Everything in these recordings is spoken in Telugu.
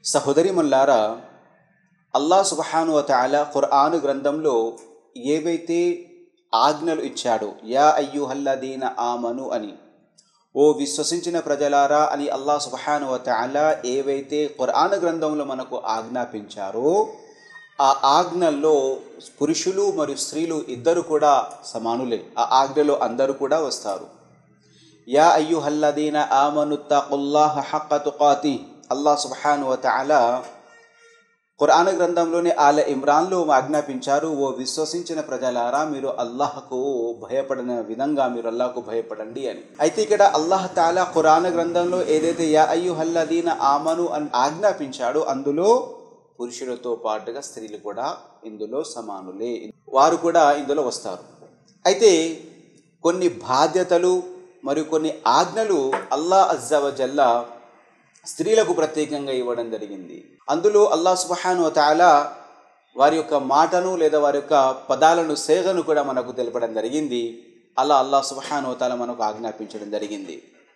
సహోదరిమల్లారా అల్లా సుబహాను తాలా ఖుర్ఆను గ్రంథంలో ఏవైతే ఆజ్ఞలు ఇచ్చాడో యా అయ్యుహల్లదీన ఆమను అని ఓ విశ్వసించిన ప్రజలారా అని అల్లా సుబహాను తాలా ఏవైతే ఖుర్ఆన్ గ్రంథంలో మనకు ఆజ్ఞాపించారో ఆ ఆజ్ఞల్లో పురుషులు మరియు స్త్రీలు ఇద్దరు కూడా సమానులే ఆ ఆజ్ఞలో అందరూ కూడా వస్తారు యా అయ్యుహల్లదీన ఆమను తకుల్లాహ హక్క తుకాతి అల్లా సుబ్హాను వతఅలా ఖురాన్ గ్రంథంలోని ఆల ఇమ్రాన్లో ఆజ్ఞాపించారు ఓ విశ్వసించిన ప్రజలారా మీరు అల్లాహకు భయపడిన విధంగా మీరు అల్లాహకు భయపడండి అని అయితే ఇక్కడ అల్లాహ్ తాలా ఖురాన్ గ్రంథంలో ఏదైతే యా అయ్యుహల్లదీన ఆమను అని ఆజ్ఞాపించాడో అందులో పురుషులతో పాటుగా స్త్రీలు కూడా ఇందులో సమానులే వారు కూడా ఇందులో వస్తారు అయితే కొన్ని బాధ్యతలు మరియు కొన్ని ఆజ్ఞలు అల్లా అజ్జవజల్లా స్త్రీలకు ప్రత్యేకంగా ఇవ్వడం జరిగింది అందులో అల్లా సుబహాను తాలా వారి యొక్క మాటను లేదా వారి యొక్క పదాలను సేగను కూడా మనకు తెలపడం జరిగింది అలా అల్లా సుబహాను తాలా మనకు ఆజ్ఞాపించడం జరిగింది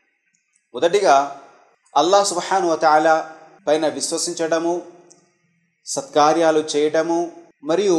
మొదటిగా అల్లా సుబహాను తాలా పైన విశ్వసించడము సత్కార్యాలు చేయటము మరియు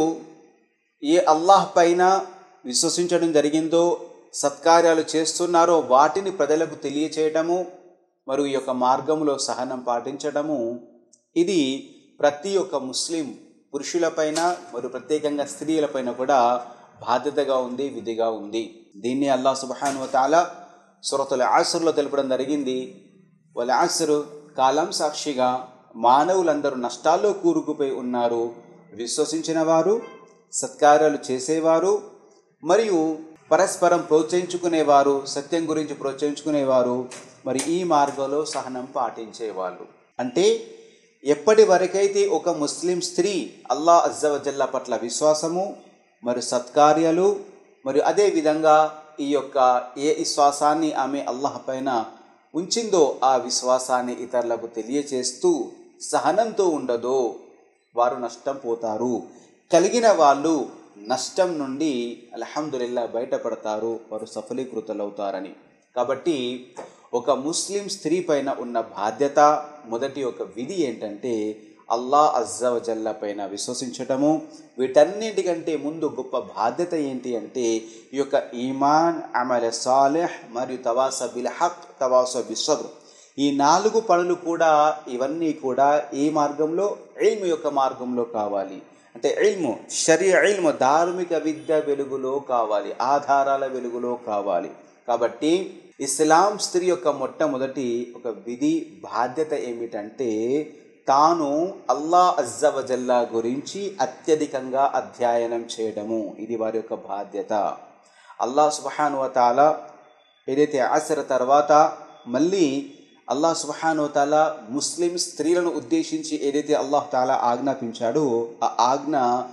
ఏ అల్లాహ్ పైన విశ్వసించడం జరిగిందో సత్కార్యాలు చేస్తున్నారో వాటిని ప్రజలకు తెలియచేయటము మరియు ఈ యొక్క మార్గంలో సహనం పాటించడము ఇది ప్రతి ఒక్క ముస్లిం పురుషులపైన మరియు ప్రత్యేకంగా స్త్రీలపైన కూడా బాధ్యతగా ఉంది విధిగా ఉంది దీన్ని అల్లా సుబహాను తాలా సురతుల ఆసురులో తెలపడం జరిగింది వాళ్ళ ఆసురు కాలం సాక్షిగా మానవులందరూ నష్టాల్లో కూరుకుపోయి ఉన్నారు విశ్వసించిన వారు సత్కార్యాలు చేసేవారు మరియు పరస్పరం ప్రోత్సహించుకునేవారు సత్యం గురించి ప్రోత్సహించుకునేవారు మరి ఈ మార్గంలో సహనం పాటించేవాళ్ళు అంటే ఎప్పటి వరకైతే ఒక ముస్లిం స్త్రీ అల్లా అజ్జవజల్లా పట్ల విశ్వాసము మరియు సత్కార్యాలు మరియు అదే విధంగా ఈ యొక్క ఏ విశ్వాసాన్ని ఆమె అల్లాహ్ పైన ఉంచిందో ఆ విశ్వాసాన్ని ఇతరులకు తెలియచేస్తూ సహనంతో ఉండదో వారు నష్టం పోతారు కలిగిన వాళ్ళు నష్టం నుండి అల్హమ్దుల్లా బయటపడతారు వారు సఫలీకృతులవుతారని కాబట్టి ఒక ముస్లిం స్త్రీ పైన ఉన్న బాధ్యత మొదటి ఒక విధి ఏంటంటే అల్లా అజ్జవజల్ల పైన విశ్వసించటము వీటన్నిటికంటే ముందు గొప్ప బాధ్యత ఏంటి అంటే ఈ యొక్క ఈమాన్ అమల సాలెహ్ మరియు తవాస బిల్ హక్ తవాస బిస్వబ్ ఈ నాలుగు పనులు కూడా ఇవన్నీ కూడా ఈ మార్గంలో ఇల్ము యొక్క మార్గంలో కావాలి అంటే ఇల్ము షరీ ఇల్ము ధార్మిక విద్య వెలుగులో కావాలి ఆధారాల వెలుగులో కావాలి కాబట్టి ఇస్లాం స్త్రీ యొక్క మొట్టమొదటి ఒక విధి బాధ్యత ఏమిటంటే తాను అల్లా అజ్జవజల్లా గురించి అత్యధికంగా అధ్యయనం చేయడము ఇది వారి యొక్క బాధ్యత అల్లా సుబహాను తాల ఏదైతే ఆసర తర్వాత మళ్ళీ అల్లాహ్ సుబహాను తాల ముస్లిం స్త్రీలను ఉద్దేశించి ఏదైతే అల్లాహ్ తాలా ఆజ్ఞాపించాడో ఆ ఆజ్ఞ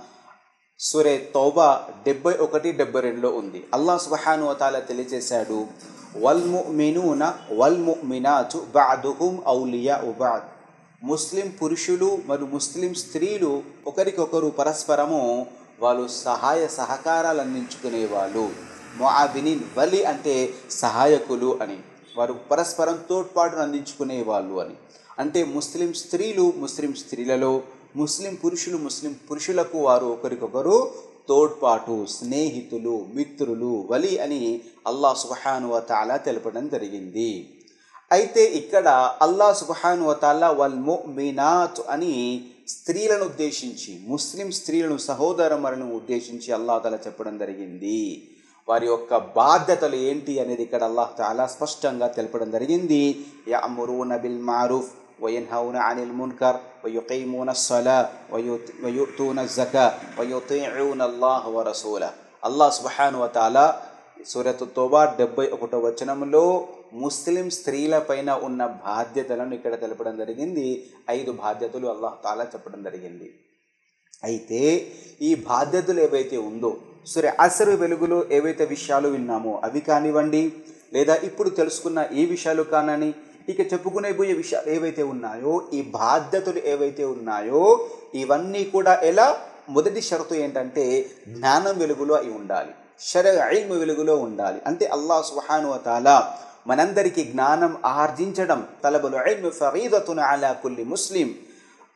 సురే తౌబా డెబ్బై ఒకటి డెబ్బై రెండులో ఉంది అల్లాహ్ సుబహాను తాలా తెలియజేశాడు వల్ ముమినూన వల్ ముమినాతు బాదుహుం ఔలియా ఉబాద్ ముస్లిం పురుషులు మరియు ముస్లిం స్త్రీలు ఒకరికొకరు పరస్పరము వాళ్ళు సహాయ సహకారాలు అందించుకునేవాళ్ళు మొఆబినిన్ వలి అంటే సహాయకులు అని వారు పరస్పరం తోడ్పాటును అందించుకునే వాళ్ళు అని అంటే ముస్లిం స్త్రీలు ముస్లిం స్త్రీలలో ముస్లిం పురుషులు ముస్లిం పురుషులకు వారు ఒకరికొకరు తోడ్పాటు స్నేహితులు మిత్రులు వలి అని అల్లా సుబహాను తాలా తెలపడం జరిగింది అయితే ఇక్కడ అల్లా సుబహాను వతాలా వల్ ముమినాత్ అని స్త్రీలను ఉద్దేశించి ముస్లిం స్త్రీలను సహోదరమలను ఉద్దేశించి అల్లా తల చెప్పడం జరిగింది వారి యొక్క బాధ్యతలు ఏంటి అనేది ఇక్కడ అల్లాహ్ తాలా స్పష్టంగా తెలపడం జరిగింది యఅమురూన బిల్ మారూఫ్ وينهون عن المنكر ويقيمون الصلاة ويؤتون الزكاة ويطيعون الله ورسوله الله سبحانه وتعالى సూరత్ తోబా డెబ్బై ఒకటో వచనంలో ముస్లిం స్త్రీల పైన ఉన్న బాధ్యతలను ఇక్కడ తెలపడం జరిగింది ఐదు బాధ్యతలు అల్లాహ్ తాలా చెప్పడం జరిగింది అయితే ఈ బాధ్యతలు ఏవైతే ఉందో సరే అసరు వెలుగులో ఏవైతే విషయాలు విన్నామో అవి కానివ్వండి లేదా ఇప్పుడు తెలుసుకున్న ఈ విషయాలు కానని ఇక చెప్పుకునే పోయే విషయాలు ఏవైతే ఉన్నాయో ఈ బాధ్యతలు ఏవైతే ఉన్నాయో ఇవన్నీ కూడా ఎలా మొదటి షరతు ఏంటంటే జ్ఞానం వెలుగులో అయి ఉండాలి షర ఇల్ము వెలుగులో ఉండాలి అంటే అల్లాహ్ సుహాను తాలా మనందరికీ జ్ఞానం ఆర్జించడం తలబులు ఇల్ము ఫరీదతున అలా కుల్లి ముస్లిం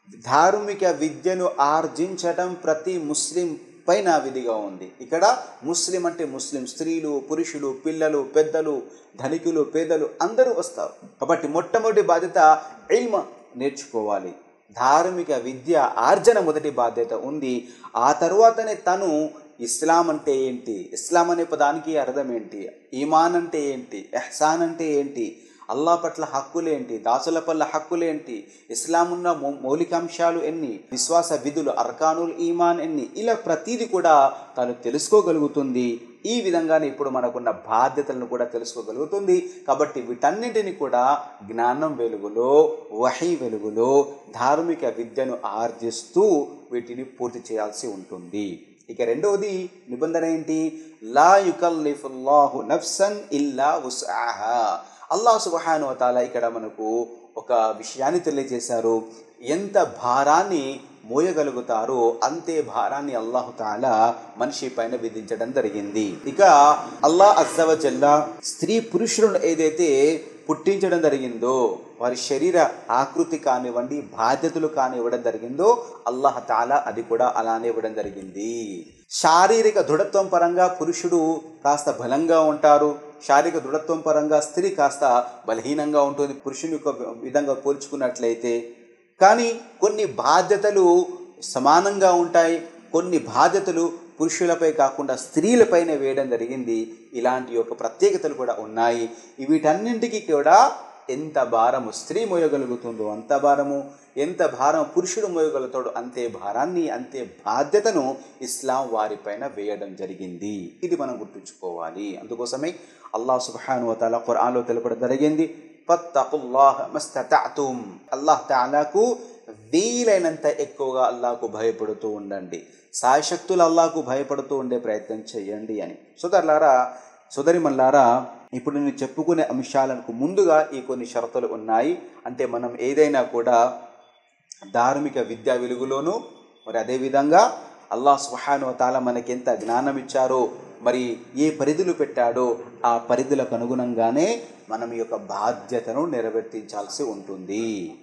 ధార్మిక విద్యను ఆర్జించడం ప్రతి ముస్లిం పైన విధిగా ఉంది ఇక్కడ ముస్లిం అంటే ముస్లిం స్త్రీలు పురుషులు పిల్లలు పెద్దలు ధనికులు పేదలు అందరూ వస్తారు కాబట్టి మొట్టమొదటి బాధ్యత ఇల్మ నేర్చుకోవాలి ధార్మిక విద్య ఆర్జన మొదటి బాధ్యత ఉంది ఆ తరువాతనే తను ఇస్లాం అంటే ఏంటి ఇస్లాం అనే పదానికి అర్థం ఏంటి ఈమాన్ అంటే ఏంటి ఎహ్సాన్ అంటే ఏంటి అల్లా పట్ల హక్కులేంటి దాసుల పట్ల హక్కులేంటి ఇస్లాం ఉన్న మౌ మౌలికాంశాలు ఎన్ని విశ్వాస విధులు అర్కానుల్ ఈమాన్ ఎన్ని ఇలా ప్రతీది కూడా తను తెలుసుకోగలుగుతుంది ఈ విధంగానే ఇప్పుడు మనకున్న బాధ్యతలను కూడా తెలుసుకోగలుగుతుంది కాబట్టి వీటన్నిటిని కూడా జ్ఞానం వెలుగులో వహీ వెలుగులో ధార్మిక విద్యను ఆర్జిస్తూ వీటిని పూర్తి చేయాల్సి ఉంటుంది ఇక రెండవది నిబంధన ఏంటి లా యుకల్లిఫుల్లాహు నఫ్సన్ ఇల్లా ఉస్ఆహా అల్లా సుబహాను తాల ఇక్కడ మనకు ఒక విషయాన్ని తెలియజేశారు ఎంత భారాన్ని మోయగలుగుతారో అంతే భారాన్ని అల్లాహు తాల మనిషి పైన విధించడం జరిగింది ఇక అల్లా అజ్జవజల్లా స్త్రీ పురుషులను ఏదైతే పుట్టించడం జరిగిందో వారి శరీర ఆకృతి కానివ్వండి బాధ్యతలు కానివ్వడం జరిగిందో అల్లాహ్ తాలా అది కూడా అలానే ఇవ్వడం జరిగింది శారీరక దృఢత్వం పరంగా పురుషుడు కాస్త బలంగా ఉంటారు శారీరక దృఢత్వం పరంగా స్త్రీ కాస్త బలహీనంగా ఉంటుంది పురుషుని యొక్క విధంగా పోల్చుకున్నట్లయితే కానీ కొన్ని బాధ్యతలు సమానంగా ఉంటాయి కొన్ని బాధ్యతలు పురుషులపై కాకుండా స్త్రీలపైన వేయడం జరిగింది ఇలాంటి యొక్క ప్రత్యేకతలు కూడా ఉన్నాయి వీటన్నింటికి కూడా ఎంత భారము స్త్రీ మోయగలుగుతుందో అంత భారము ఎంత భారం పురుషుడు మోయగలుగుతాడో అంతే భారాన్ని అంతే బాధ్యతను ఇస్లాం వారిపైన వేయడం జరిగింది ఇది మనం గుర్తుంచుకోవాలి అందుకోసమే అల్లాహ్ సుబ్హాను వతాల ఖురాన్లో తెలపడం జరిగింది ఫత్తకుల్లాహ్ మస్తతాతుం అల్లాహ్ తాలాకు వీలైనంత ఎక్కువగా అల్లాహకు భయపడుతూ ఉండండి సాయశక్తులు అల్లాహకు భయపడుతూ ఉండే ప్రయత్నం చేయండి అని సోదరులారా సోదరి మల్లారా ఇప్పుడు నేను చెప్పుకునే అంశాలకు ముందుగా ఈ కొన్ని షరతులు ఉన్నాయి అంటే మనం ఏదైనా కూడా ధార్మిక విద్యా వెలుగులోను మరి అదేవిధంగా అల్లాహ్ సుహాను తాల మనకి ఎంత జ్ఞానం ఇచ్చారో మరి ఏ పరిధులు పెట్టాడో ఆ పరిధులకు అనుగుణంగానే మనం ఈ యొక్క బాధ్యతను నెరవేర్తించాల్సి ఉంటుంది